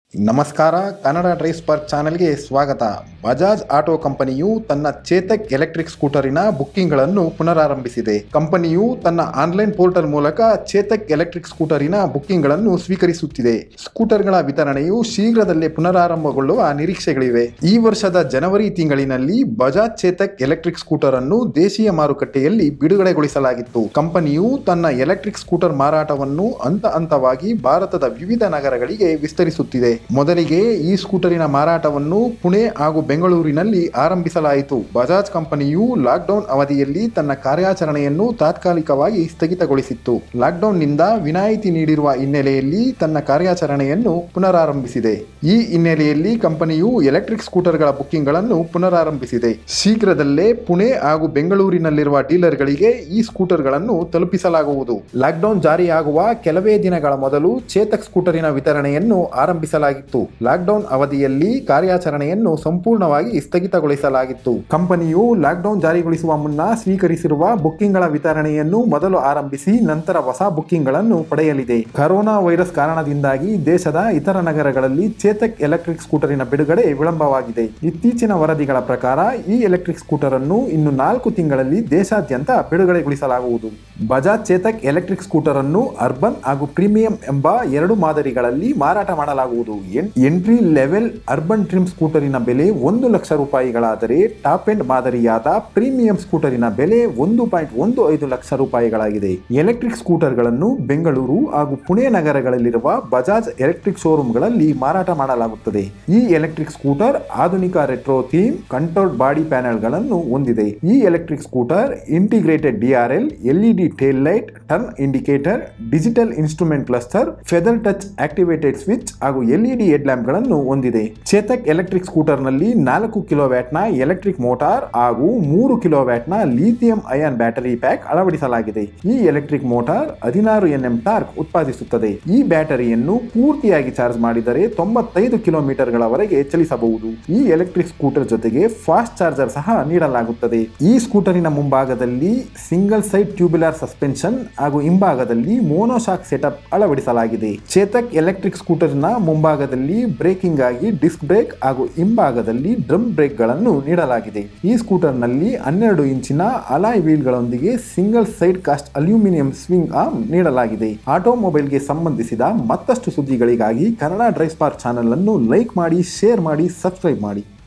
ನಮಸ್ಕಾರ Kannada Drive spark ಚಾನೆಲ್ಗೆ ಸ್ವಾಗತ ಬಜಾಜ್ ಆಟೋ ಕಂಪನಿಯು ತನ್ನ ಚೇತಕ್ ಎಲೆಕ್ಟ್ರಿಕ್ ಸ್ಕೂಟರಿನ ಬುಕ್ಕಿಂಗ್ಗಳನ್ನು ಪುನರಾರಂಭಿಸಿದೆ ಕಂಪನಿಯು ತನ್ನ ಆನ್ಲೈನ್ ಪೋರ್ಟಲ್ ಮೂಲಕ ಚೇತಕ್ ಎಲೆಕ್ಟ್ರಿಕ್ ಸ್ಕೂಟರಿನ ಬುಕ್ಕಿಂಗ್ಗಳನ್ನು ಸ್ವೀಕರಿಸುತ್ತಿದೆ ಸ್ಕೂಟರ್ಗಳ ವಿತರಣೆಯು ಶೀಘ್ರದಲ್ಲೇ ಪುನರಾರಂಭಗೊಳ್ಳುವ ನಿರೀಕ್ಷೆಗಳಿವೆ ಈ ವರ್ಷದ ಜನವರಿ ತಿಂಗಳಿನಲ್ಲಿ ಬಜಾಜ್ ಚೇತಕ್ ಎಲೆಕ್ಟ್ರಿಕ್ ಸ್ಕೂಟರ್ ಅನ್ನು ದೇಶೀಯ ಮಾರುಕಟ್ಟೆಯಲ್ಲಿ ಬಿಡುಗಡೆಗೊಳಿಸಲಾಗಿತ್ತು ಕಂಪನಿಯು ತನ್ನ ಎಲೆಕ್ಟ್ರಿಕ್ ಸ್ಕೂಟರ್ ಮಾರಾಟವನ್ನು ಹಂತ ಹಂತವಾಗಿ ಭಾರತದ ವಿವಿಧ ನಗರಗಳಿಗೆ ವಿಸ್ತರಿಸುತ್ತಿದೆ ಮೊದಲಿಗೆ ಈ ಸ್ಕೂಟರಿನ ಮಾರಾಟವನ್ನು ಪುಣೆ ಹಾಗೂ ಬೆಂಗಳೂರಿನಲ್ಲಿ ಆರಂಭಿಸಲಾಯಿತು ಬಜಾಜ್ ಕಂಪನಿಯು ಲಾಕ್ಡೌನ್ ಅವಧಿಯಲ್ಲಿ ತನ್ನ ಕಾರ್ಯಾಚರಣೆಯನ್ನು ತಾತ್ಕಾಲಿಕವಾಗಿ ಸ್ಥಗಿತಗೊಳಿಸಿತ್ತು ಲಾಕ್ಡೌನ್ನಿಂದ ವಿನಾಯಿತಿ ನೀಡಿರುವ ಹಿನ್ನೆಲೆಯಲ್ಲಿ ತನ್ನ ಕಾರ್ಯಾಚರಣೆಯನ್ನು ಪುನರಾರಂಭಿಸಿದೆ ಈ ಹಿನ್ನೆಲೆಯಲ್ಲಿ ಕಂಪನಿಯು ಎಲೆಕ್ಟ್ರಿಕ್ ಸ್ಕೂಟರ್ಗಳ ಬುಕ್ಕಿಂಗ್ಗಳನ್ನು ಪುನರಾರಂಭಿಸಿದೆ ಶೀಘ್ರದಲ್ಲೇ ಪುಣೆ ಹಾಗೂ ಬೆಂಗಳೂರಿನಲ್ಲಿರುವ ಡೀಲರ್ಗಳಿಗೆ ಈ ಸ್ಕೂಟರ್ಗಳನ್ನು ತಲುಪಿಸಲಾಗುವುದು ಲಾಕ್ಡೌನ್ ಜಾರಿಯಾಗುವ ಕೆಲವೇ ದಿನಗಳ ಮೊದಲು ಚೇತಕ್ ಸ್ಕೂಟರಿನ ವಿತರಣೆಯನ್ನು ಆರಂಭಿಸಲಾಗಿತ್ತು ಲಾಕ್ಡೌನ್ ಅವಧಿಯಲ್ಲಿ ಕಾರ್ಯಾಚರಣೆಯನ್ನು ಸಂಪೂರ್ಣವಾಗಿ ಸ್ಥಗಿತಗೊಳಿಸಲಾಗಿತ್ತು ಕಂಪನಿಯು ಲಾಕ್ಡೌನ್ ಜಾರಿಗೊಳಿಸುವ ಮುನ್ನ ಸ್ವೀಕರಿಸಿರುವ ಬುಕ್ಕಿಂಗ್ಗಳ ವಿತರಣೆಯನ್ನು ಮೊದಲು ಆರಂಭಿಸಿ ನಂತರ ಹೊಸ ಬುಕ್ಕಿಂಗ್ಗಳನ್ನು ಪಡೆಯಲಿದೆ ಕರೋನಾ ವೈರಸ್ ಕಾರಣದಿಂದಾಗಿ ದೇಶದ ಇತರ ನಗರಗಳಲ್ಲಿ ಚೇತಕ್ ಎಲೆಕ್ಟ್ರಿಕ್ ಸ್ಕೂಟರಿನ ಬಿಡುಗಡೆ ವಿಳಂಬವಾಗಿದೆ ಇತ್ತೀಚಿನ ವರದಿಗಳ ಪ್ರಕಾರ ಈ ಎಲೆಕ್ಟ್ರಿಕ್ ಸ್ಕೂಟರ್ ಅನ್ನು ಇನ್ನು ನಾಲ್ಕು ತಿಂಗಳಲ್ಲಿ ದೇಶಾದ್ಯಂತ ಬಿಡುಗಡೆಗೊಳಿಸಲಾಗುವುದು ಬಜಾಜ್ ಚೇತಕ್ ಎಲೆಕ್ಟ್ರಿಕ್ ಸ್ಕೂಟರ್ ಅನ್ನು ಅರ್ಬನ್ ಹಾಗೂ ಪ್ರೀಮಿಯಂ ಎಂಬ ಎರಡು ಮಾದರಿಗಳಲ್ಲಿ ಮಾರಾಟ ಮಾಡಲಾಗುವುದು ಎನ್- ಎಂಟ್ರಿ ಲೆವೆಲ್ ಅರ್ಬನ್ ಟ್ರಿಮ್ ಸ್ಕೂಟರಿನ ಬೆಲೆ ಒಂದು ಲಕ್ಷ ರೂಪಾಯಿಗಳಾದರೆ ಟಾಪ್ ಎಂಡ್ ಮಾದರಿಯಾದ ಪ್ರೀಮಿಯಂ ಸ್ಕೂಟರಿನ ಬೆಲೆ ಒಂದು ಪಾಯಿಂಟ್ ಒಂದು ಐದು ಲಕ್ಷ ರೂಪಾಯಿಗಳಾಗಿದೆ ಎಲೆಕ್ಟ್ರಿಕ್ ಸ್ಕೂಟರ್ಗಳನ್ನು ಬೆಂಗಳೂರು ಹಾಗೂ ಪುಣೆ ನಗರಗಳಲ್ಲಿರುವ ಬಜಾಜ್ ಎಲೆಕ್ಟ್ರಿಕ್ ಶೋರೂಮ್ಗಳಲ್ಲಿ ಮಾರಾಟ ಮಾಡಲಾಗುತ್ತದೆ ಈ ಎಲೆಕ್ಟ್ರಿಕ್ ಸ್ಕೂಟರ್ ಆಧುನಿಕ ರೆಟ್ರೋ ಥೀಮ್ ಕಂಟ್ರೋಲ್ಡ್ ಬಾಡಿ ಪ್ಯಾನೆಲ್ಗಳನ್ನು ಹೊಂದಿದೆ ಈ electric scooter integrated DRL LED tail light turn indicator digital instrument cluster feather touch activated switch ಹಾಗೂ ಎಲ್ಇಡಿ ಹೆಡ್ ಲ್ಯಾಂಪ್ ಗಳನ್ನು ಹೊಂದಿದೆ ಚೇತಕ್ ಎಲೆಕ್ಟ್ರಿಕ್ ಸ್ಕೂಟರ್ ನಲ್ಲಿ ನಾಲ್ಕು ಕಿಲೋವ್ಯಾಟ್ ನ ಎಲೆಕ್ಟ್ರಿಕ್ ಮೋಟಾರ್ ಹಾಗೂ ಮೂರು ಕಿಲೋವ್ಯಾಟ್ ನ ಲಿಥಿಯಂ ಅಯಾನ್ ಬ್ಯಾಟರಿ ಪ್ಯಾಕ್ ಅಳವಡಿಸಲಾಗಿದೆ ಈ ಎಲೆಕ್ಟ್ರಿಕ್ ಮೋಟಾರ್ ಹದಿನಾರು ಎನ್ಎಂ ಟಾರ್ಕ್ ಉತ್ಪಾದಿಸುತ್ತದೆ ಈ ಬ್ಯಾಟರಿಯನ್ನು ಪೂರ್ತಿಯಾಗಿ ಚಾರ್ಜ್ ಮಾಡಿದರೆ ತೊಂಬತ್ತೈದು ಕಿಲೋಮೀಟರ್ ಗಳವರೆಗೆ ಚಲಿಸಬಹುದು ಈ ಎಲೆಕ್ಟ್ರಿಕ್ ಸ್ಕೂಟರ್ ಜೊತೆಗೆ ಫಾಸ್ಟ್ ಚಾರ್ಜರ್ ಸಹ ನೀಡಲಾಗುತ್ತದೆ ಈ ಸ್ಕೂಟರಿನ ಮುಂಭಾಗದಲ್ಲಿ ಸಿಂಗಲ್ ಸೈಡ್ ಟ್ಯೂಬುಲರ್ ಸಸ್ಪೆನ್ಷನ್ ಹಾಗೂ ಹಿಂಭಾಗದಲ್ಲಿ ಮೋನೋಶಾಕ್ ಸೆಟಪ್ ಅಳವಡಿಸಲಾಗಿದೆ ಚೇತಕ್ ಎಲೆಕ್ಟ್ರಿಕ್ ಸ್ಕೂಟರ್ನ ಮುಂಭಾಗದಲ್ಲಿ ಬ್ರೇಕಿಂಗ್ ಆಗಿ ಡಿಸ್ಕ್ ಬ್ರೇಕ್ ಹಾಗೂ ಹಿಂಭಾಗದಲ್ಲಿ ಡ್ರಮ್ ಬ್ರೇಕ್ ಗಳನ್ನು ನೀಡಲಾಗಿದೆ ಈ ಸ್ಕೂಟರ್ನಲ್ಲಿ ಹನ್ನೆರಡು ಇಂಚಿನ ಅಲಾಯ್ ವೀಲ್ಗಳೊಂದಿಗೆ single side cast aluminium swing arm ನೀಡಲಾಗಿದೆ ಆಟೋಮೊಬೈಲ್ಗೆ ಸಂಬಂಧಿಸಿದ ಮತ್ತಷ್ಟು ಸುದ್ದಿಗಳಿಗಾಗಿ ಕನ್ನಡ ಡ್ರೈವ್ ಸ್ಪಾರ್ಕ್ ಚಾನಲ್ ಅನ್ನು ಲೈಕ್ ಮಾಡಿ ಶೇರ್ ಮಾಡಿ ಸಬ್ಸ್ಕ್ರೈಬ್ ಮಾಡಿ